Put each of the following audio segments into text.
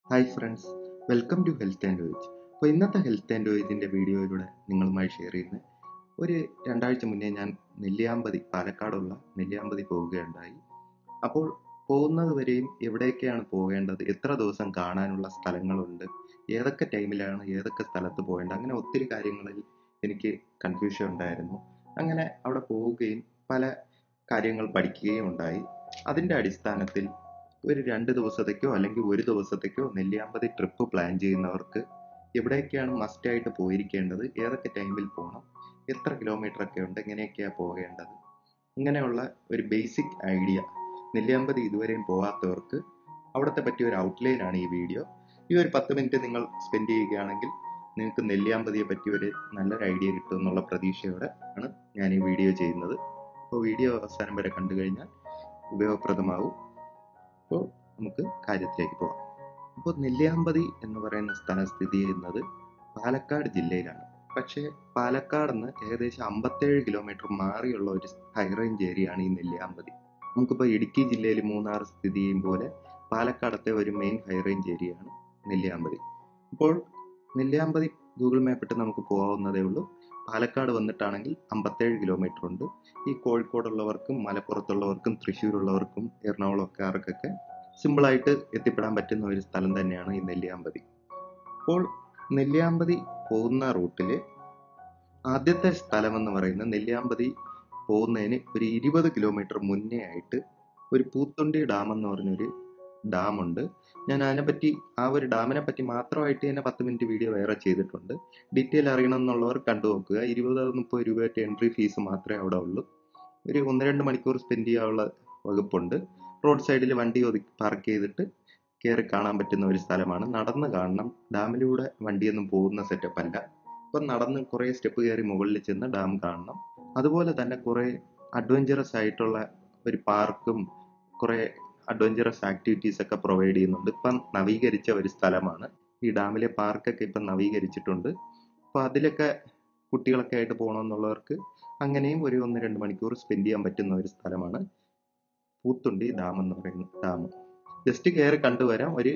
hi friends welcome to health and veg അപ്പോൾ ഇന്നത്തെ health and വേജിൻ്റെ വീഡിയോയിലൂടെ നിങ്ങളുമായി ഷെയർ ചെയ്യുന്നത് ഒരു രണ്ടാഴ്ച മുന്നേ ഞാൻ നെല്ലിയാമ്പതി പാലക്കാടുള്ള നെല്ലിയാമ്പതി പോവുകയുണ്ടായി അപ്പോൾ പോകുന്നത് വരെയും എവിടേക്കാണ് പോകേണ്ടത് എത്ര ദിവസം കാണാനുള്ള സ്ഥലങ്ങളുണ്ട് ഏതൊക്കെ ടൈമിലാണ് ഏതൊക്കെ സ്ഥലത്ത് പോകേണ്ടത് അങ്ങനെ ഒത്തിരി കാര്യങ്ങളിൽ എനിക്ക് കൺഫ്യൂഷൻ ഉണ്ടായിരുന്നു അങ്ങനെ അവിടെ പോവുകയും പല കാര്യങ്ങൾ പഠിക്കുകയും ഉണ്ടായി അതിൻ്റെ അടിസ്ഥാനത്തിൽ ഒരു രണ്ട് ദിവസത്തേക്കോ അല്ലെങ്കിൽ ഒരു ദിവസത്തേക്കോ നെല്ലിയാമ്പതി ട്രിപ്പ് പ്ലാൻ ചെയ്യുന്നവർക്ക് എവിടെയൊക്കെയാണ് മസ്റ്റായിട്ട് പോയിരിക്കേണ്ടത് ഏതൊക്കെ ടൈമിൽ പോകണം എത്ര കിലോമീറ്റർ ഒക്കെ ഉണ്ട് എങ്ങനെയൊക്കെയാണ് പോകേണ്ടത് ഇങ്ങനെയുള്ള ഒരു ബേസിക് ഐഡിയ നെല്ലിയാമ്പതി ഇതുവരെയും പോകാത്തവർക്ക് അവിടുത്തെ പറ്റിയ ഒരു ഔട്ട്ലൈൻ ആണ് ഈ വീഡിയോ ഈ ഒരു പത്ത് മിനിറ്റ് നിങ്ങൾ സ്പെൻഡ് ചെയ്യുകയാണെങ്കിൽ നിങ്ങൾക്ക് നെല്ലിയാമ്പതിയെ പറ്റി ഒരു നല്ലൊരു ഐഡിയ കിട്ടും എന്നുള്ള പ്രതീക്ഷയോടെ ആണ് ഞാൻ ഈ വീഡിയോ ചെയ്യുന്നത് അപ്പോൾ വീഡിയോ അവസാനം വരെ കണ്ടു കഴിഞ്ഞാൽ ഉപയോഗപ്രദമാവും അപ്പോൾ നമുക്ക് കാര്യത്തിലേക്ക് പോകാം അപ്പോൾ നെല്ലിയാമ്പതി എന്ന് പറയുന്ന സ്ഥലം സ്ഥിതി ചെയ്യുന്നത് പാലക്കാട് ജില്ലയിലാണ് പക്ഷേ പാലക്കാട് നിന്ന് ഏകദേശം അമ്പത്തേഴ് കിലോമീറ്റർ മാറിയുള്ള ഒരു ഹൈ റേഞ്ച് ഏരിയയാണ് ഈ നെല്ലിയാമ്പതി നമുക്കിപ്പോൾ ഇടുക്കി ജില്ലയിൽ മൂന്നാർ സ്ഥിതി ചെയ്യും പോലെ പാലക്കാടത്തെ ഒരു മെയിൻ ഹൈ റേഞ്ച് ഏരിയയാണ് നെല്ലിയാമ്പതി അപ്പോൾ നെല്ലിയാമ്പതി ഗൂഗിൾ മാപ്പ് ഇട്ട് നമുക്ക് പോകാവുന്നതേ ഉള്ളൂ പാലക്കാട് വന്നിട്ടാണെങ്കിൽ അമ്പത്തേഴ് കിലോമീറ്റർ ഉണ്ട് ഈ കോഴിക്കോടുള്ളവർക്കും മലപ്പുറത്തുള്ളവർക്കും തൃശ്ശൂരുള്ളവർക്കും എറണാകുളക്കാർക്കൊക്കെ സിമ്പിളായിട്ട് എത്തിപ്പെടാൻ പറ്റുന്ന ഒരു സ്ഥലം തന്നെയാണ് ഈ നെല്ലിയാമ്പതി അപ്പോൾ നെല്ലിയാമ്പതി പോകുന്ന റൂട്ടിൽ ആദ്യത്തെ സ്ഥലം എന്ന് പറയുന്നത് നെല്ലിയാമ്പതി പോകുന്നതിന് ഒരു ഇരുപത് കിലോമീറ്റർ മുന്നേ ആയിട്ട് ഒരു പൂത്തൊണ്ടി ഡാം എന്ന് പറഞ്ഞൊരു ഡാമുണ്ട് ഞാൻ അതിനെപ്പറ്റി ആ ഒരു ഡാമിനെ പറ്റി മാത്രമായിട്ട് തന്നെ പത്ത് മിനിറ്റ് വീഡിയോ വേറെ ചെയ്തിട്ടുണ്ട് ഡീറ്റെയിൽ അറിയണം എന്നുള്ളവർ കണ്ടു നോക്കുക ഇരുപത് മുപ്പത് രൂപയൊക്കെ എൻട്രി ഫീസ് മാത്രമേ അവിടെ ഉള്ളൂ ഒരു ഒന്ന് രണ്ട് മണിക്കൂർ സ്പെൻഡ് ചെയ്യാനുള്ള വകുപ്പുണ്ട് റോഡ് സൈഡിൽ വണ്ടി ഒതുക്കി പാർക്ക് ചെയ്തിട്ട് കയറി കാണാൻ പറ്റുന്ന ഒരു സ്ഥലമാണ് നടന്ന് കാണണം ഡാമിലൂടെ വണ്ടിയൊന്നും പോകുന്ന സെറ്റപ്പ് അല്ല അപ്പം നടന്ന് കുറേ സ്റ്റെപ്പ് കയറി മുകളിൽ ചെന്ന് ഡാം കാണണം അതുപോലെ തന്നെ കുറേ അഡ്വഞ്ചറസ് ആയിട്ടുള്ള ഒരു പാർക്കും കുറേ അഡ്വഞ്ചറസ് ആക്ടിവിറ്റീസ് ഒക്കെ പ്രൊവൈഡ് ചെയ്യുന്നുണ്ട് ഇപ്പം നവീകരിച്ച ഒരു സ്ഥലമാണ് ഈ ഡാമിലെ പാർക്കൊക്കെ ഇപ്പം നവീകരിച്ചിട്ടുണ്ട് അപ്പോൾ അതിലൊക്കെ കുട്ടികളൊക്കെ ആയിട്ട് പോകണമെന്നുള്ളവർക്ക് അങ്ങനെയും ഒരു ഒന്ന് രണ്ട് മണിക്കൂർ സ്പെൻഡ് ചെയ്യാൻ പറ്റുന്ന ഒരു സ്ഥലമാണ് പൂത്തുണ്ടി ഡാം എന്ന് പറയുന്ന ഡാം ജസ്റ്റ് കയറി കണ്ടുവരാം ഒരു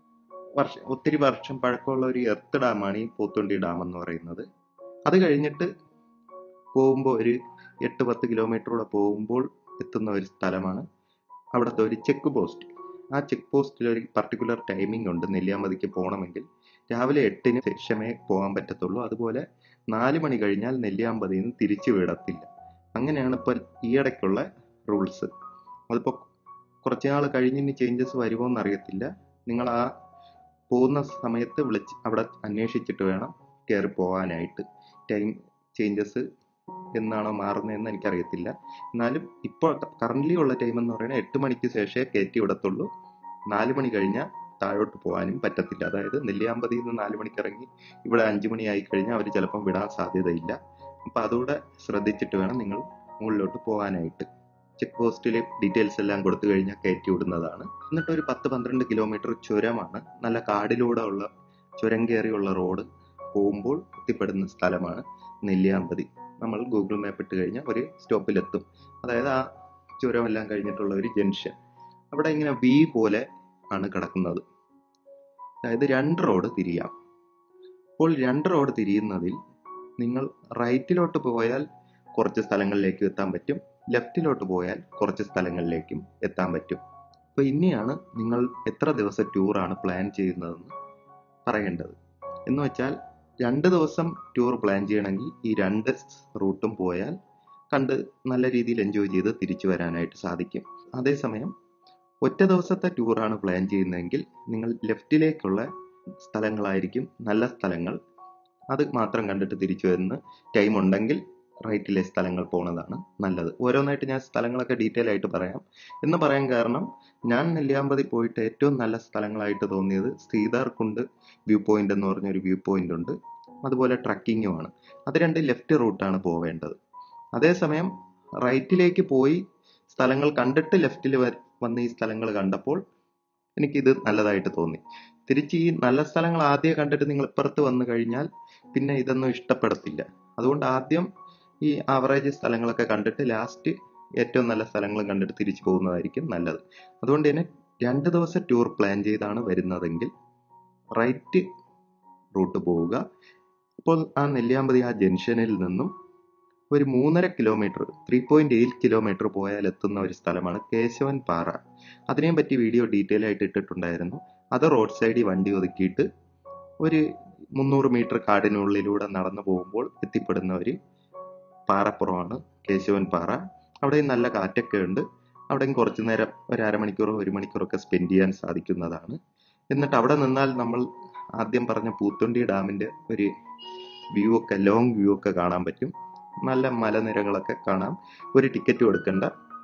വർഷം ഒത്തിരി വർഷം പഴക്കമുള്ള ഒരു എർത്ത് ഡാമാണ് ഈ പൂത്തുണ്ടി ഡാം എന്ന് പറയുന്നത് അത് കഴിഞ്ഞിട്ട് പോകുമ്പോൾ ഒരു എട്ട് പത്ത് കിലോമീറ്ററൂടെ പോകുമ്പോൾ എത്തുന്ന ഒരു സ്ഥലമാണ് അവിടുത്തെ ഒരു ചെക്ക് പോസ്റ്റ് ആ ചെക്ക് പോസ്റ്റിൽ ഒരു പർട്ടിക്കുലർ ടൈമിംഗ് ഉണ്ട് നെല്ലിയാമ്പതിക്ക് പോകണമെങ്കിൽ രാവിലെ എട്ടിന് ശേഷമേ പോകാൻ പറ്റത്തുള്ളൂ അതുപോലെ നാല് മണി കഴിഞ്ഞാൽ നെല്ലിയാമ്പതിയിൽ നിന്ന് തിരിച്ചു വിടത്തില്ല അങ്ങനെയാണ് ഇപ്പോൾ ഈയിടയ്ക്കുള്ള റൂൾസ് അതിപ്പോൾ കുറച്ച് നാൾ കഴിഞ്ഞിന് ചേഞ്ചസ് വരുമോ എന്നറിയത്തില്ല നിങ്ങൾ ആ പോകുന്ന സമയത്ത് വിളിച്ച് അവിടെ അന്വേഷിച്ചിട്ട് വേണം കയറി പോകാനായിട്ട് ടൈം ചേഞ്ചസ് എന്നാണോ മാറുന്നതെന്ന് എനിക്കറിയത്തില്ല എന്നാലും ഇപ്പോൾ കറൻ്റ്ലി ഉള്ള ടൈം എന്ന് പറയുന്നത് എട്ട് മണിക്ക് ശേഷമേ കയറ്റി വിടത്തുള്ളൂ നാല് മണി കഴിഞ്ഞാൽ താഴോട്ട് പോകാനും പറ്റത്തില്ല അതായത് നെല്ലിയാമ്പതിയിൽ നിന്ന് നാല് മണിക്ക് ഇറങ്ങി ഇവിടെ അഞ്ച് മണി ആയി കഴിഞ്ഞാൽ അവർ ചിലപ്പം വിടാൻ സാധ്യതയില്ല അപ്പം അതുകൂടെ ശ്രദ്ധിച്ചിട്ട് വേണം നിങ്ങൾ മുകളിലോട്ട് പോകാനായിട്ട് ചെക്ക് പോസ്റ്റിൽ ഡീറ്റെയിൽസ് എല്ലാം കൊടുത്തു കഴിഞ്ഞാൽ കയറ്റി വിടുന്നതാണ് എന്നിട്ട് ഒരു പത്ത് പന്ത്രണ്ട് കിലോമീറ്റർ ചുരമാണ് നല്ല കാടിലൂടെ ഉള്ള ചുരം കയറിയുള്ള റോഡ് പോകുമ്പോൾ എത്തിപ്പെടുന്ന സ്ഥലമാണ് നെല്ലിയാമ്പതി നമ്മൾ ഗൂഗിൾ മാപ്പ് ഇട്ട് കഴിഞ്ഞാൽ ഒരു സ്റ്റോപ്പിലെത്തും അതായത് ആ ചുരമെല്ലാം കഴിഞ്ഞിട്ടുള്ള ഒരു ജംഗ്ഷൻ അവിടെ ഇങ്ങനെ വി പോലെ ആണ് കിടക്കുന്നത് അതായത് രണ്ട് റോഡ് തിരിയാം അപ്പോൾ രണ്ട് റോഡ് തിരിയുന്നതിൽ നിങ്ങൾ റൈറ്റിലോട്ട് പോയാൽ കുറച്ച് സ്ഥലങ്ങളിലേക്ക് എത്താൻ പറ്റും ലെഫ്റ്റിലോട്ട് പോയാൽ കുറച്ച് സ്ഥലങ്ങളിലേക്കും എത്താൻ പറ്റും അപ്പോൾ ഇനിയാണ് നിങ്ങൾ എത്ര ദിവസം ടൂറാണ് പ്ലാൻ ചെയ്യുന്നതെന്ന് പറയേണ്ടത് എന്ന് വെച്ചാൽ രണ്ട് ദിവസം ടൂർ പ്ലാൻ ചെയ്യണമെങ്കിൽ ഈ രണ്ട് റൂട്ടും പോയാൽ കണ്ട് നല്ല രീതിയിൽ എൻജോയ് ചെയ്ത് തിരിച്ചു വരാനായിട്ട് സാധിക്കും അതേസമയം ഒറ്റ ദിവസത്തെ ടൂറാണ് പ്ലാൻ ചെയ്യുന്നതെങ്കിൽ നിങ്ങൾ ലെഫ്റ്റിലേക്കുള്ള സ്ഥലങ്ങളായിരിക്കും നല്ല സ്ഥലങ്ങൾ അത് മാത്രം കണ്ടിട്ട് തിരിച്ചു വരുന്ന ടൈം ഉണ്ടെങ്കിൽ റൈറ്റിലെ സ്ഥലങ്ങൾ പോകുന്നതാണ് നല്ലത് ഓരോന്നായിട്ട് ഞാൻ സ്ഥലങ്ങളൊക്കെ ഡീറ്റെയിൽ ആയിട്ട് പറയാം എന്ന് പറയാൻ കാരണം ഞാൻ നെല്ലിയാമ്പതി പോയിട്ട് ഏറ്റവും നല്ല സ്ഥലങ്ങളായിട്ട് തോന്നിയത് സീതാർകുണ്ട് വ്യൂ പോയിന്റ് എന്ന് പറഞ്ഞൊരു വ്യൂ പോയിന്റ് ഉണ്ട് അതുപോലെ ട്രക്കിങ്ങുമാണ് അത് രണ്ട് ലെഫ്റ്റ് റൂട്ടാണ് പോവേണ്ടത് അതേസമയം റൈറ്റിലേക്ക് പോയി സ്ഥലങ്ങൾ കണ്ടിട്ട് ലെഫ്റ്റിൽ വന്ന് ഈ സ്ഥലങ്ങൾ കണ്ടപ്പോൾ എനിക്കിത് നല്ലതായിട്ട് തോന്നി തിരിച്ച് ഈ നല്ല സ്ഥലങ്ങൾ ആദ്യം കണ്ടിട്ട് നിങ്ങൾ ഇപ്പുറത്ത് വന്നു കഴിഞ്ഞാൽ പിന്നെ ഇതൊന്നും ഇഷ്ടപ്പെടത്തില്ല അതുകൊണ്ട് ആദ്യം ഈ ആവറേജ് സ്ഥലങ്ങളൊക്കെ കണ്ടിട്ട് ലാസ്റ്റ് ഏറ്റവും നല്ല സ്ഥലങ്ങളും കണ്ടിട്ട് തിരിച്ചു പോകുന്നതായിരിക്കും നല്ലത് അതുകൊണ്ട് തന്നെ രണ്ട് ദിവസം ടൂർ പ്ലാൻ ചെയ്താണ് വരുന്നതെങ്കിൽ റൈറ്റ് റൂട്ട് പോവുക അപ്പോൾ ആ നെല്ലിയാമ്പതി ആ ജംഗ്ഷനിൽ നിന്നും ഒരു മൂന്നര kilometre three point eight kilometre പോയാൽ എത്തുന്ന ഒരു സ്ഥലമാണ് കേശവൻ പാറ അതിനെ പറ്റി വീഡിയോ ഡീറ്റെയിൽ ആയിട്ട് ഇട്ടിട്ടുണ്ടായിരുന്നു അത് റോഡ് സൈഡിൽ വണ്ടി ഒതുക്കിയിട്ട് ഒരു മുന്നൂറ് മീറ്റർ കാടിനുള്ളിലൂടെ നടന്നു പോകുമ്പോൾ എത്തിപ്പെടുന്ന ഒരു പാറപ്പുറമാണ് കേശവൻ പാറ അവിടെയും നല്ല കാറ്റൊക്കെ ഉണ്ട് അവിടെയും കുറച്ചു നേരം ഒരു അരമണിക്കൂറോ ഒരു മണിക്കൂറൊക്കെ സ്പെൻഡ് ചെയ്യാൻ സാധിക്കുന്നതാണ് എന്നിട്ട് അവിടെ നിന്നാൽ നമ്മൾ ആദ്യം പറഞ്ഞ പൂത്തൊണ്ടി ഡാമിന്റെ ഒരു വ്യൂ ഒക്കെ ലോങ് വ്യൂ ഒക്കെ കാണാൻ പറ്റും നല്ല മലനിരകളൊക്കെ കാണാം ഒരു ടിക്കറ്റും എടുക്കണ്ട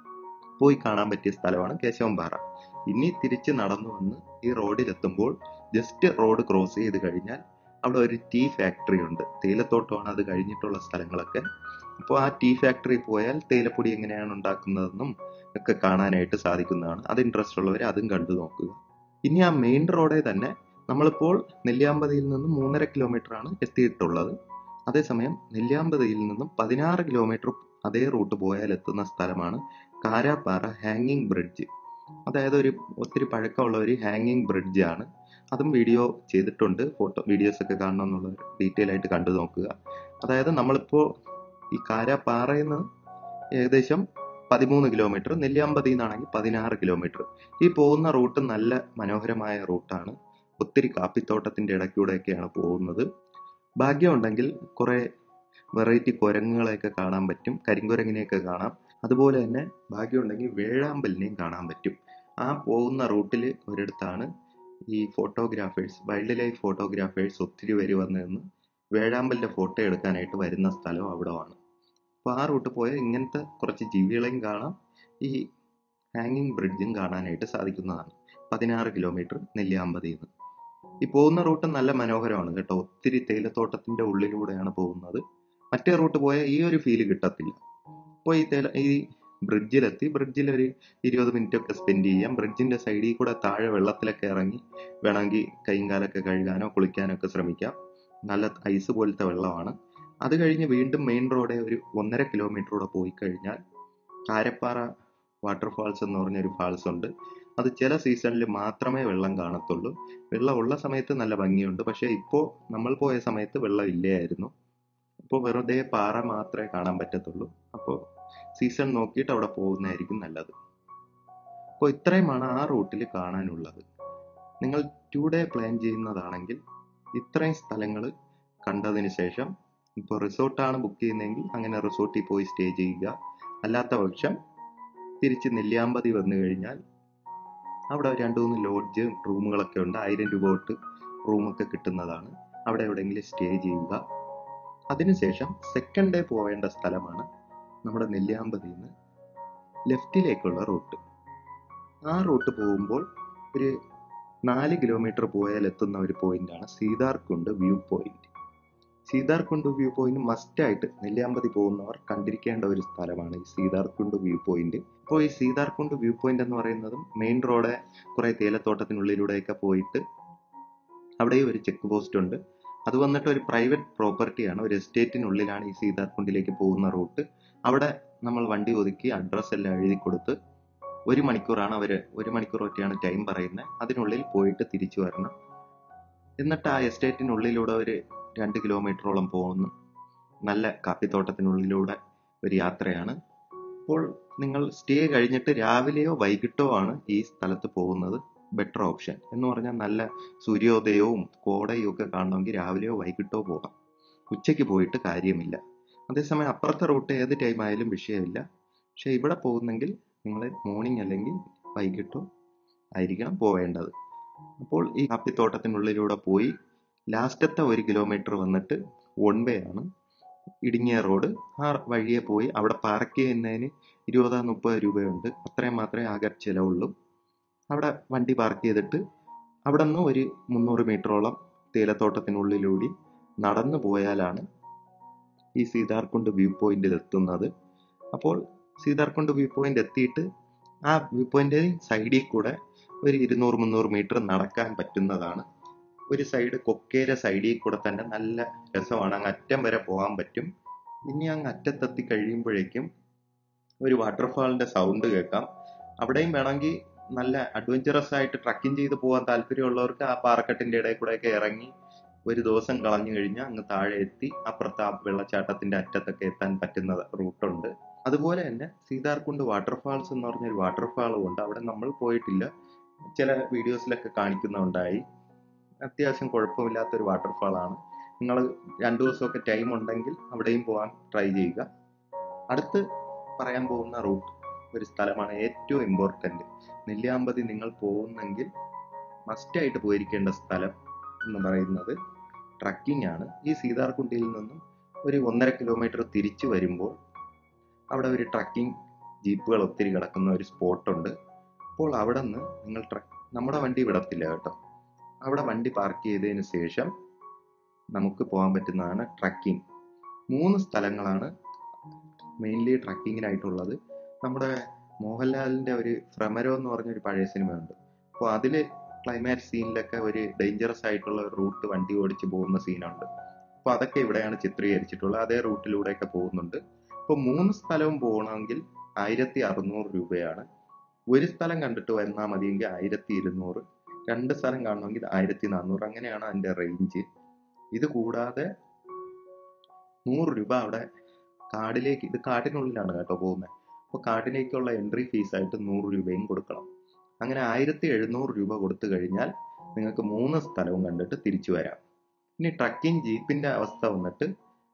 പോയി കാണാൻ പറ്റിയ സ്ഥലമാണ് കേശവൻപാറ ഇനി തിരിച്ച് നടന്നു വന്ന് ഈ റോഡിലെത്തുമ്പോൾ ജസ്റ്റ് റോഡ് ക്രോസ് ചെയ്ത് കഴിഞ്ഞാൽ അവിടെ ഒരു ടീ ഫാക്ടറി ഉണ്ട് തേയിലത്തോട്ടമാണ് അത് കഴിഞ്ഞിട്ടുള്ള സ്ഥലങ്ങളൊക്കെ അപ്പോൾ ആ ടീ ഫാക്ടറി പോയാൽ തേയിലപ്പൊടി എങ്ങനെയാണ് ഉണ്ടാക്കുന്നതെന്നും ഒക്കെ കാണാനായിട്ട് സാധിക്കുന്നതാണ് അത് ഇൻട്രസ്റ്റ് ഉള്ളവർ അതും കണ്ടു നോക്കുക ഇനി ആ മെയിൻ റോഡേ തന്നെ നമ്മളിപ്പോൾ നെല്ലിയാമ്പതിയിൽ നിന്നും മൂന്നര കിലോമീറ്റർ ആണ് എത്തിയിട്ടുള്ളത് അതേസമയം നെല്ലിയാമ്പതിയിൽ നിന്നും പതിനാറ് കിലോമീറ്റർ അതേ റൂട്ട് പോയാൽ എത്തുന്ന സ്ഥലമാണ് കാരാപ്പാറ ഹാങ്ങിങ് ബ്രിഡ്ജ് അതായത് ഒരു ഒത്തിരി പഴക്കമുള്ള ഒരു ഹാങ്ങിങ് ബ്രിഡ്ജ് ആണ് അതും വീഡിയോ ചെയ്തിട്ടുണ്ട് ഫോട്ടോ വീഡിയോസ് ഒക്കെ കാണണം എന്നുള്ള ഡീറ്റെയിൽ ആയിട്ട് കണ്ടു നോക്കുക അതായത് നമ്മളിപ്പോൾ ഈ കാരാപ്പാറയിൽ നിന്ന് ഏകദേശം പതിമൂന്ന് കിലോമീറ്റർ നെല്ലിയാമ്പതിയിൽ നിന്നാണെങ്കിൽ പതിനാറ് കിലോമീറ്റർ ഈ പോകുന്ന റൂട്ട് നല്ല മനോഹരമായ റൂട്ടാണ് ഒത്തിരി കാപ്പിത്തോട്ടത്തിന്റെ ഇടയ്ക്കൂടെയൊക്കെയാണ് പോകുന്നത് ഭാഗ്യമുണ്ടെങ്കിൽ കുറെ വെറൈറ്റി കുരങ്ങുകളെയൊക്കെ കാണാൻ പറ്റും കരിങ്കുരങ്ങിനെയൊക്കെ കാണാം അതുപോലെ തന്നെ ഭാഗ്യമുണ്ടെങ്കിൽ വേഴാമ്പലിനെയും കാണാൻ പറ്റും ആ പോകുന്ന റൂട്ടിൽ ഒരിടത്താണ് ഈ ഫോട്ടോഗ്രാഫേഴ്സ് വൈൽഡ് ലൈഫ് ഫോട്ടോഗ്രാഫേഴ്സ് ഒത്തിരി പേര് വന്നു നിന്ന് വേഴാമ്പലിന്റെ ഫോട്ടോ എടുക്കാനായിട്ട് വരുന്ന സ്ഥലം അവിടമാണ് അപ്പോൾ ആ റൂട്ട് പോയാൽ ഇങ്ങനത്തെ കുറച്ച് ജീവികളെയും കാണാം ഈ ഹാങ്ങിങ് ബ്രിഡ്ജും കാണാനായിട്ട് സാധിക്കുന്നതാണ് പതിനാറ് കിലോമീറ്റർ നെല്ലിയാമ്പതിയിൽ നിന്ന് ഈ പോകുന്ന റൂട്ട് നല്ല മനോഹരമാണ് കേട്ടോ ഒത്തിരി തേയിലത്തോട്ടത്തിന്റെ ഉള്ളിലൂടെയാണ് പോകുന്നത് മറ്റേ റൂട്ട് പോയാൽ ഈ ഒരു ഫീല് കിട്ടത്തില്ല അപ്പോൾ ഈ തേയില ഈ ബ്രിഡ്ജിലെത്തി ബ്രിഡ്ജിൽ ഒരു ഇരുപത് മിനിറ്റ് ഒക്കെ സ്പെൻഡ് ചെയ്യാം ബ്രിഡ്ജിന്റെ സൈഡിൽ കൂടെ താഴെ വെള്ളത്തിലൊക്കെ ഇറങ്ങി വേണമെങ്കിൽ കൈയും കാലൊക്കെ കഴുകാനോ കുളിക്കാനോ ഒക്കെ ശ്രമിക്കാം നല്ല ഐസ് പോലത്തെ വെള്ളമാണ് അത് കഴിഞ്ഞ് വീണ്ടും മെയിൻ റോഡ് ഒരു ഒന്നര കിലോമീറ്ററൂടെ പോയി കഴിഞ്ഞാൽ കാരപ്പാറ വാട്ടർഫാൾസ് എന്ന് പറഞ്ഞൊരു ഫാൾസ് ഉണ്ട് അത് ചില സീസണിൽ മാത്രമേ വെള്ളം കാണത്തുള്ളൂ വെള്ളം ഉള്ള സമയത്ത് നല്ല ഭംഗിയുണ്ട് പക്ഷേ ഇപ്പോൾ നമ്മൾ പോയ സമയത്ത് വെള്ളം ഇല്ലായിരുന്നു അപ്പോൾ വെറുതെ പാറ മാത്രമേ കാണാൻ പറ്റത്തുള്ളൂ അപ്പോൾ സീസൺ നോക്കിയിട്ട് അവിടെ പോകുന്നതായിരിക്കും നല്ലത് അപ്പോൾ ഇത്രയുമാണ് ആ റൂട്ടിൽ കാണാനുള്ളത് നിങ്ങൾ ടു ഡേ പ്ലാൻ ചെയ്യുന്നതാണെങ്കിൽ ഇത്രയും സ്ഥലങ്ങൾ കണ്ടതിന് ശേഷം ഇപ്പോൾ റിസോർട്ടാണ് ബുക്ക് ചെയ്യുന്നതെങ്കിൽ അങ്ങനെ റിസോർട്ടിൽ പോയി സ്റ്റേ ചെയ്യുക അല്ലാത്ത പക്ഷം തിരിച്ച് നെല്ലിയാമ്പതി വന്നു കഴിഞ്ഞാൽ അവിടെ രണ്ട് മൂന്ന് ലോഡ്ജ് റൂമുകളൊക്കെ ഉണ്ട് ആയിരം രൂപ തൊട്ട് റൂമൊക്കെ കിട്ടുന്നതാണ് അവിടെ എവിടെയെങ്കിലും സ്റ്റേ ചെയ്യുക അതിനുശേഷം സെക്കൻഡ് ഡേ പോവേണ്ട സ്ഥലമാണ് നമ്മുടെ നെല്ലിയാമ്പതിയിൽ നിന്ന് ലെഫ്റ്റിലേക്കുള്ള റൂട്ട് ആ റൂട്ട് പോകുമ്പോൾ ഒരു നാല് കിലോമീറ്റർ പോയാൽ എത്തുന്ന ഒരു പോയിന്റാണ് Seetharkund view point Seetharkund view point must ആയിട്ട് നെല്ലിയാമ്പതി പോകുന്നവർ കണ്ടിരിക്കേണ്ട ഒരു സ്ഥലമാണ് ഈ സീതാർകുണ്ട് വ്യൂ പോയിന്റ് ഇപ്പോൾ ഈ സീതാർകുണ്ട് വ്യൂ പോയിന്റ് എന്ന് പറയുന്നതും മെയിൻ റോഡ് കുറെ തേയിലത്തോട്ടത്തിനുള്ളിലൂടെയൊക്കെ പോയിട്ട് അവിടെ ഒരു ചെക്ക് പോസ്റ്റ് ഉണ്ട് അത് വന്നിട്ട് ഒരു പ്രൈവറ്റ് പ്രോപ്പർട്ടിയാണ് ഒരു എസ്റ്റേറ്റിനുള്ളിലാണ് ഈ സീതാർകുണ്ടിലേക്ക് പോകുന്ന റൂട്ട് അവിടെ നമ്മൾ വണ്ടി ഒതുക്കി അഡ്രസ്സ് എല്ലാം എഴുതി കൊടുത്ത് ഒരു മണിക്കൂറാണ് അവർ ഒരു മണിക്കൂർ ഒറ്റയാണ് ടൈം പറയുന്നത് അതിനുള്ളിൽ പോയിട്ട് തിരിച്ചു വരണം എന്നിട്ട് ആ എസ്റ്റേറ്റിനുള്ളിലൂടെ ഒരു രണ്ട് കിലോമീറ്ററോളം പോകുന്നു നല്ല കാപ്പിത്തോട്ടത്തിനുള്ളിലൂടെ ഒരു യാത്രയാണ് അപ്പോൾ നിങ്ങൾ സ്റ്റേ കഴിഞ്ഞിട്ട് രാവിലെയോ വൈകിട്ടോ ആണ് ഈ സ്ഥലത്ത് പോകുന്നത് ബെറ്റർ ഓപ്ഷൻ എന്ന് പറഞ്ഞാൽ നല്ല സൂര്യോദയവും കോടയും ഒക്കെ കാണണമെങ്കിൽ രാവിലെയോ വൈകിട്ടോ പോകാം ഉച്ചയ്ക്ക് പോയിട്ട് കാര്യമില്ല അതേസമയം അപ്പുറത്തെ റൂട്ട് ഏത് ടൈം ആയാലും വിഷയമില്ല പക്ഷെ ഇവിടെ പോകുന്നെങ്കിൽ നിങ്ങൾ മോർണിംഗ് അല്ലെങ്കിൽ വൈകിട്ടോ ആയിരിക്കണം പോവേണ്ടത് അപ്പോൾ ഈ കാപ്പിത്തോട്ടത്തിനുള്ളിലൂടെ പോയി ലാസ്റ്റത്തെ ഒരു കിലോമീറ്റർ വന്നിട്ട് വൺ വേ ആണ് ഇടുങ്ങിയ റോഡ് ആ വഴിയെ പോയി അവിടെ പാർക്ക് ചെയ്യുന്നതിന് ഇരുപത് മുപ്പത് രൂപയുണ്ട് അത്രയും മാത്രമേ ആകെ ചിലവുള്ളൂ അവിടെ വണ്ടി പാർക്ക് ചെയ്തിട്ട് അവിടെ നിന്ന് ഒരു മുന്നൂറ് മീറ്ററോളം തേയിലത്തോട്ടത്തിനുള്ളിലൂടെ നടന്നു പോയാലാണ് ഈ സീതാർകുണ്ട് വ്യൂ പോയിന്റിൽ എത്തുന്നത് അപ്പോൾ സീതാർകുണ്ട് വ്യൂ പോയിന്റ് എത്തിയിട്ട് ആ വ്യൂ പോയിന്റ് സൈഡിൽ കൂടെ ഒരു ഇരുന്നൂറ് മുന്നൂറ് മീറ്റർ നടക്കാൻ പറ്റുന്നതാണ് ഒരു സൈഡ് കൊക്കേര സൈഡിൽ കൂടെ തന്നെ നല്ല രസമാണ് അങ്ങ് അറ്റം വരെ പോകാൻ പറ്റും ഇനി അങ്ങ് അറ്റത്തെത്തി കഴിയുമ്പോഴേക്കും ഒരു വാട്ടർഫാളിന്റെ സൗണ്ട് കേൾക്കാം അവിടെയും വേണമെങ്കിൽ നല്ല അഡ്വഞ്ചറസ് ആയിട്ട് ട്രക്കിംഗ് ചെയ്ത് പോകാൻ താല്പര്യമുള്ളവർക്ക് ആ പാറക്കെട്ടിന്റെ ഇടയിൽ കൂടെയൊക്കെ ഇറങ്ങി ഒരു ദിവസം കളഞ്ഞു കഴിഞ്ഞാൽ അങ്ങ് താഴെ എത്തി അപ്പുറത്ത് ആ വെള്ളച്ചാട്ടത്തിന്റെ അറ്റത്തൊക്കെ എത്താൻ പറ്റുന്ന റൂട്ടുണ്ട് അതുപോലെ തന്നെ സീതാർകുണ്ട് വാട്ടർഫാൾസ് എന്ന് പറഞ്ഞൊരു വാട്ടർഫാളും ഉണ്ട് അവിടെ നമ്മൾ പോയിട്ടില്ല ചില വീഡിയോസിലൊക്കെ കാണിക്കുന്നുണ്ടായി അത്യാവശ്യം കുഴപ്പമില്ലാത്തൊരു വാട്ടർഫാളാണ് നിങ്ങൾ രണ്ടു ദിവസമൊക്കെ ടൈം ഉണ്ടെങ്കിൽ അവിടെയും പോകാൻ ട്രൈ ചെയ്യുക അടുത്ത് പറയാൻ പോകുന്ന റൂട്ട് ഒരു സ്ഥലമാണ് ഏറ്റവും ഇമ്പോർട്ടൻ്റ് നെല്ലിയാമ്പതി നിങ്ങൾ പോകുന്നെങ്കിൽ മസ്റ്റായിട്ട് പോയിരിക്കേണ്ട സ്ഥലം എന്ന് പറയുന്നത് ട്രക്കിംഗ് ആണ് ഈ സീതാർകുണ്ടിയിൽ നിന്നും ഒരു ഒന്നര കിലോമീറ്റർ തിരിച്ചു വരുമ്പോൾ അവിടെ ഒരു ട്രക്കിംഗ് ജീപ്പുകൾ ഒത്തിരി കിടക്കുന്ന ഒരു സ്പോട്ടുണ്ട് അപ്പോൾ അവിടെ നിന്ന് നിങ്ങൾ ട്രക്ക് നമ്മുടെ വണ്ടി വിടത്തില്ല കേട്ടോ അവിടെ വണ്ടി പാർക്ക് ചെയ്തതിന് ശേഷം നമുക്ക് പോകാൻ പറ്റുന്നതാണ് ട്രക്കിംഗ് മൂന്ന് സ്ഥലങ്ങളാണ് മെയിൻലി ട്രക്കിങ്ങിനായിട്ടുള്ളത് നമ്മുടെ മോഹൻലാലിന്റെ ഒരു ഭ്രമരം എന്ന് പറഞ്ഞൊരു പഴയ സിനിമയുണ്ട് അപ്പോൾ അതിൽ ക്ലൈമാക്സ് സീനിലൊക്കെ ഒരു ഡേഞ്ചറസ് ആയിട്ടുള്ള ഒരു റൂട്ട് വണ്ടി ഓടിച്ച് പോകുന്ന സീനുണ്ട് അപ്പോൾ അതൊക്കെ ഇവിടെയാണ് ചിത്രീകരിച്ചിട്ടുള്ളത് അതേ റൂട്ടിലൂടെയൊക്കെ പോകുന്നുണ്ട് ഇപ്പോൾ മൂന്ന് സ്ഥലവും പോകണമെങ്കിൽ ആയിരത്തി അറുന്നൂറ് രൂപയാണ് ഒരു സ്ഥലം കണ്ടിട്ട് വന്നാൽ മതിയെങ്കിൽ ആയിരത്തി ഇരുന്നൂറ് രണ്ട് സ്ഥലം കാണണമെങ്കിൽ ആയിരത്തി നാനൂറ് അങ്ങനെയാണ് അതിൻ്റെ റേഞ്ച് ഇത് കൂടാതെ നൂറ് രൂപ അവിടെ കാടിലേക്ക് ഇത് കാട്ടിനുള്ളിലാണ് കേട്ടോ പോകുന്നത് അപ്പോൾ കാട്ടിലേക്കുള്ള എൻട്രി ഫീസായിട്ട് നൂറ് രൂപയും കൊടുക്കണം അങ്ങനെ ആയിരത്തി എഴുന്നൂറ് രൂപ കൊടുത്തു കഴിഞ്ഞാൽ നിങ്ങൾക്ക് മൂന്ന് സ്ഥലവും കണ്ടിട്ട് തിരിച്ചു വരാം ഇനി ട്രക്കിംഗ് ജീപ്പിന്റെ അവസ്ഥ വന്നിട്ട്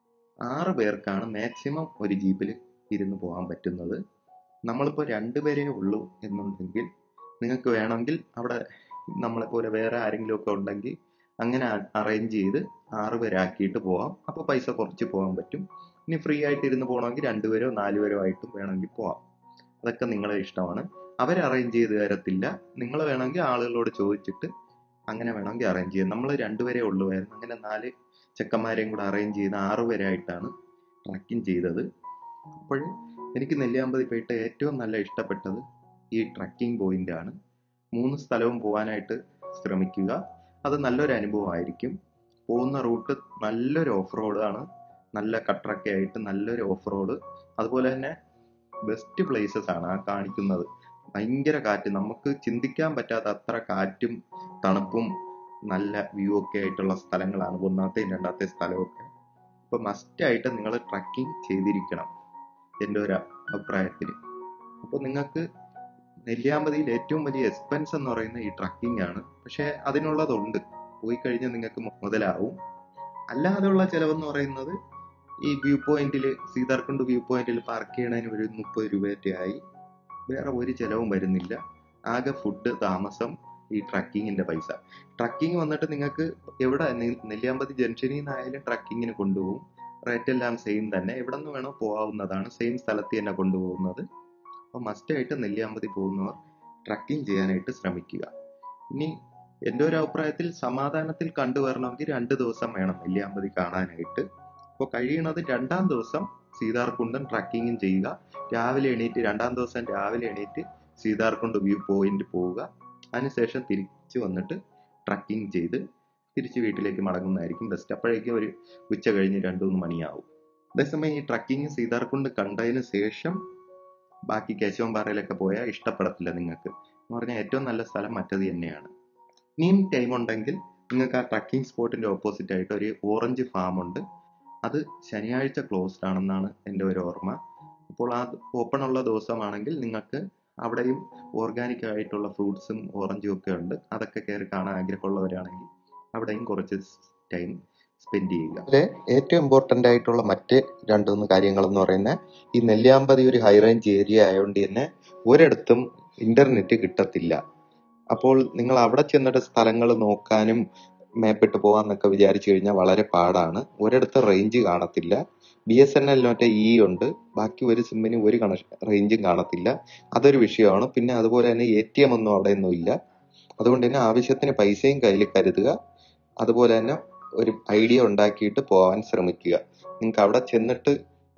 ആറ് പേർക്കാണ് മാക്സിമം ഒരു ജീപ്പിൽ ഇരുന്ന് പോകാൻ പറ്റുന്നത് നമ്മളിപ്പോൾ രണ്ടുപേരേ ഉള്ളൂ എന്നുണ്ടെങ്കിൽ നിങ്ങൾക്ക് വേണമെങ്കിൽ അവിടെ നമ്മളെ പോലെ വേറെ ആരെങ്കിലും ഒക്കെ ഉണ്ടെങ്കിൽ അങ്ങനെ അറേഞ്ച് ചെയ്ത് ആറ് പേരാക്കിയിട്ട് പോവാം അപ്പോൾ പൈസ കുറച്ച് പോകാൻ പറ്റും ഇനി ഫ്രീ ആയിട്ട് ഇരുന്ന് പോകണമെങ്കിൽ രണ്ടുപേരോ നാലുപേരോ ആയിട്ടും വേണമെങ്കിൽ പോവാം അതൊക്കെ നിങ്ങളുടെ ഇഷ്ടമാണ് അവർ അറേഞ്ച് ചെയ്ത് തരത്തില്ല നിങ്ങൾ വേണമെങ്കിൽ ആളുകളോട് ചോദിച്ചിട്ട് അങ്ങനെ വേണമെങ്കിൽ അറേഞ്ച് ചെയ്യാം നമ്മൾ രണ്ടുപേരേ ഉള്ളുവായിരുന്നു അങ്ങനെ നാല് ചെക്കന്മാരെയും കൂടെ അറേഞ്ച് ചെയ്ത് ആറ് പേരായിട്ടാണ് ട്രക്കിംഗ് ചെയ്തത് അപ്പോൾ എനിക്ക് നെല്ലിയാമ്പതി പോയിട്ട് ഏറ്റവും നല്ല ഇഷ്ടപ്പെട്ടത് ഈ ട്രക്കിംഗ് പോയിന്റ് ആണ് മൂന്ന് സ്ഥലവും പോകാനായിട്ട് ശ്രമിക്കുക അത് നല്ലൊരു അനുഭവമായിരിക്കും പോകുന്ന റൂട്ട് നല്ലൊരു ഓഫ് റോഡ് ആണ് നല്ല കട്ടറൊക്കെ ആയിട്ട് നല്ലൊരു ഓഫ് റോഡ് അതുപോലെ തന്നെ ബെസ്റ്റ് പ്ലേസസ് ആണ് ആ കാണിക്കുന്നത് ഭയങ്കര കാറ്റ് നമുക്ക് ചിന്തിക്കാൻ പറ്റാത്ത അത്ര കാറ്റും തണുപ്പും നല്ല വ്യൂ ഒക്കെ ആയിട്ടുള്ള സ്ഥലങ്ങളാണ് ഒന്നാമത്തെയും രണ്ടാമത്തെ സ്ഥലമൊക്കെ അപ്പൊ മസ്റ്റ് ആയിട്ട് നിങ്ങൾ ട്രക്കിംഗ് ചെയ്തിരിക്കണം എൻ്റെ ഒരു അഭിപ്രായത്തിൽ അപ്പോൾ നിങ്ങൾക്ക് നെല്ലിയാമ്പതിയിൽ ഏറ്റവും വലിയ എക്സ്പെൻസ് എന്ന് പറയുന്നത് ഈ ട്രക്കിംഗ് ആണ് പക്ഷെ അതിനുള്ളതുണ്ട് പോയി കഴിഞ്ഞാൽ നിങ്ങൾക്ക് മുതലാവും അല്ലാതെയുള്ള ചിലവെന്ന് പറയുന്നത് ഈ വ്യൂ പോയിന്റിൽ സീതാർകുണ്ട് വ്യൂ പോയിന്റിൽ പാർക്ക് ചെയ്യണതിന് ഒരു മുപ്പത് രൂപയൊക്കെ ആയി വേറെ ഒരു ചിലവും വരുന്നില്ല ആകെ ഫുഡ് താമസം ഈ ട്രക്കിങ്ങിന്റെ പൈസ ട്രക്കിംഗ് വന്നിട്ട് നിങ്ങൾക്ക് എവിടെ നെല്ലിയാമ്പതി ജംഗ്ഷനിൽ നിന്നായാലും ട്രക്കിങ്ങിന് കൊണ്ടുപോകും റേറ്റ് എല്ലാം സെയിം തന്നെ എവിടെ നിന്ന് വേണോ പോകാവുന്നതാണ് സെയിം സ്ഥലത്ത് തന്നെ കൊണ്ടുപോകുന്നത് അപ്പോൾ മസ്റ്റായിട്ട് നെല്ലിയാമ്പതി പോകുന്നവർ ട്രക്കിംഗ് ചെയ്യാനായിട്ട് ശ്രമിക്കുക ഇനി എൻ്റെ ഒരു അഭിപ്രായത്തിൽ സമാധാനത്തിൽ കണ്ടുവരണമെങ്കിൽ രണ്ട് ദിവസം വേണം നെല്ലിയാമ്പതി കാണാനായിട്ട് അപ്പോൾ കഴിയണത് രണ്ടാം ദിവസം സീതാർകുണ്ടൻ ട്രക്കിങ്ങും ചെയ്യുക രാവിലെ എണീറ്റ് രണ്ടാം ദിവസം രാവിലെ എണീറ്റ് സീതാർകുണ്ട് വ്യൂ പോയിന്റ് പോവുക അതിനുശേഷം തിരിച്ചു വന്നിട്ട് ട്രക്കിംഗ് ചെയ്ത് തിരിച്ച് വീട്ടിലേക്ക് മടങ്ങുന്നതായിരിക്കും ബെസ്റ്റ് അപ്പോഴേക്കും ഒരു ഉച്ച കഴിഞ്ഞ് രണ്ടു മൂന്ന് മണിയാവും അതേസമയം ഈ ട്രക്കിംഗ് സീതാർകുണ്ട് കണ്ടതിന് ശേഷം ബാക്കി കേശവൻപാറയിലൊക്കെ പോയാൽ ഇഷ്ടപ്പെടത്തില്ല നിങ്ങൾക്ക് എന്ന് പറഞ്ഞാൽ ഏറ്റവും നല്ല സ്ഥലം മറ്റത് തന്നെയാണ് ഇനിയും ടൈം ഉണ്ടെങ്കിൽ നിങ്ങൾക്ക് ആ ട്രക്കിംഗ് സ്പോട്ടിന്റെ ഓപ്പോസിറ്റ് ആയിട്ട് ഒരു ഓറഞ്ച് ഫാം ഉണ്ട് അത് ശനിയാഴ്ച ക്ലോസ്ഡ് ആണെന്നാണ് എൻ്റെ ഒരു ഓർമ്മ അപ്പോൾ ആ ഓപ്പൺ ഉള്ള ദിവസമാണെങ്കിൽ നിങ്ങൾക്ക് അവിടെയും ഓർഗാനിക് ആയിട്ടുള്ള ഫ്രൂട്ട്സും ഓറഞ്ചും ഒക്കെ ഉണ്ട് അതൊക്കെ കയറി കാണാൻ ആഗ്രഹമുള്ളവരാണെങ്കിൽ അവിടെയും കുറച്ച് ടൈം സ്പെൻഡ് ചെയ്യുക അതിലെ ഏറ്റവും ഇമ്പോർട്ടൻ്റ് ആയിട്ടുള്ള മറ്റ് രണ്ട് മൂന്ന് കാര്യങ്ങൾ എന്ന് പറയുന്നത് ഈ നെല്ലിയാമ്പതി ഒരു ഹൈ റേഞ്ച് ഏരിയ ആയതുകൊണ്ട് തന്നെ ഒരിടത്തും ഇന്റർനെറ്റ് കിട്ടത്തില്ല അപ്പോൾ നിങ്ങൾ അവിടെ ചെന്നിട്ട് സ്ഥലങ്ങൾ നോക്കാനും മേപ്പിട്ട് പോകാന്നൊക്കെ വിചാരിച്ചു കഴിഞ്ഞാൽ വളരെ പാടാണ് ഒരിടത്ത് റേഞ്ച് കാണത്തില്ല ബി എസ് എൻ എല്ലിന് മറ്റേ ഇ ഉണ്ട് ബാക്കി ഒരു സിമ്മിന് ഒരു കണക്ഷൻ റേഞ്ചും കാണത്തില്ല അതൊരു വിഷയമാണ് പിന്നെ അതുപോലെ തന്നെ എ ടി എം ഒന്നും അവിടെ ഒന്നും ഇല്ല അതുകൊണ്ട് തന്നെ ആവശ്യത്തിന് പൈസയും കയ്യിൽ കരുതുക അതുപോലെ തന്നെ ഒരു ഐഡിയ ഉണ്ടാക്കിയിട്ട് പോകാൻ ശ്രമിക്കുക നിങ്ങൾക്ക് അവിടെ ചെന്നിട്ട്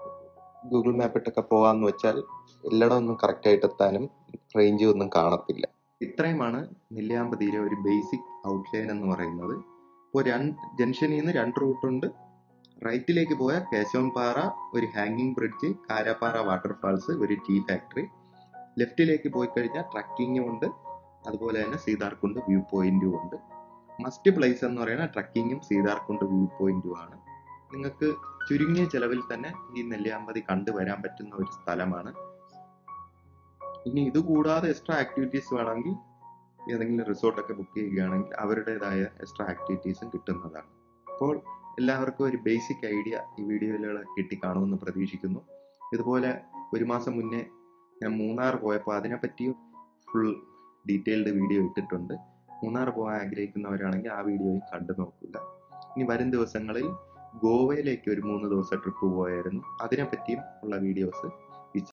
ഗൂഗിൾ മാപ്പിട്ടൊക്കെ പോകാന്ന് വെച്ചാൽ എല്ലായിടം ഒന്നും കറക്റ്റ് ആയിട്ട് എത്താനും റേഞ്ച് ഒന്നും കാണത്തില്ല ഇത്രയുമാണ് നെല്ലിയാമ്പതിയിലെ ഒരു ബേസിക് ഔട്ട്ലൈൻ എന്ന് പറയുന്നത് ഇപ്പോൾ രണ്ട് ജംഗ്ഷനിൽ നിന്ന് രണ്ട് റൂട്ടുണ്ട് റൈറ്റിലേക്ക് പോയാൽ കേശവൻപാറ ഒരു ഹാങ്ങിങ് ബ്രിഡ്ജ് കാരാപ്പാറ വാട്ടർഫാൾസ് ഒരു ടീ ഫാക്ടറി ലെഫ്റ്റിലേക്ക് പോയി കഴിഞ്ഞാൽ ട്രക്കിങ്ങും ഉണ്ട് അതുപോലെ തന്നെ സീതാർകുണ്ട് വ്യൂ പോയിന്റും ഉണ്ട് മസ്റ്റ് പ്ലേസ് എന്ന് പറയുന്നത് ട്രക്കിങ്ങും സീതാർകുണ്ട് വ്യൂ പോയിന്റും ആണ് നിങ്ങൾക്ക് ചുരുങ്ങിയ ചെലവിൽ തന്നെ ഈ നെല്ലിയാമ്പതി കണ്ടുവരാൻ പറ്റുന്ന ഒരു സ്ഥലമാണ് ഇനി ഇത് കൂടാതെ എക്സ്ട്രാ ആക്ടിവിറ്റീസ് വേണമെങ്കിൽ ഏതെങ്കിലും റിസോർട്ടൊക്കെ ബുക്ക് ചെയ്യുകയാണെങ്കിൽ അവരുടേതായ എക്സ്ട്രാ ആക്ടിവിറ്റീസും കിട്ടുന്നതാണ് അപ്പോൾ എല്ലാവർക്കും ഒരു ബേസിക് ഐഡിയ ഈ വീഡിയോയിലൂടെ കിട്ടിക്കാണുമെന്ന് പ്രതീക്ഷിക്കുന്നു ഇതുപോലെ ഒരു മാസം മുന്നേ ഞാൻ മൂന്നാർ പോയപ്പോൾ അതിനെപ്പറ്റി ഫുൾ ഡീറ്റെയിൽഡ് വീഡിയോ ഇട്ടിട്ടുണ്ട് മൂന്നാർ പോകാൻ ആഗ്രഹിക്കുന്നവരാണെങ്കിൽ ആ വീഡിയോയും കണ്ടു നോക്കുക ഇനി വരും ദിവസങ്ങളിൽ ഗോവയിലേക്ക് ഒരു മൂന്ന് ദിവസം ട്രിപ്പ് പോയായിരുന്നു അതിനെപ്പറ്റിയും ഉള്ള വീഡിയോസ്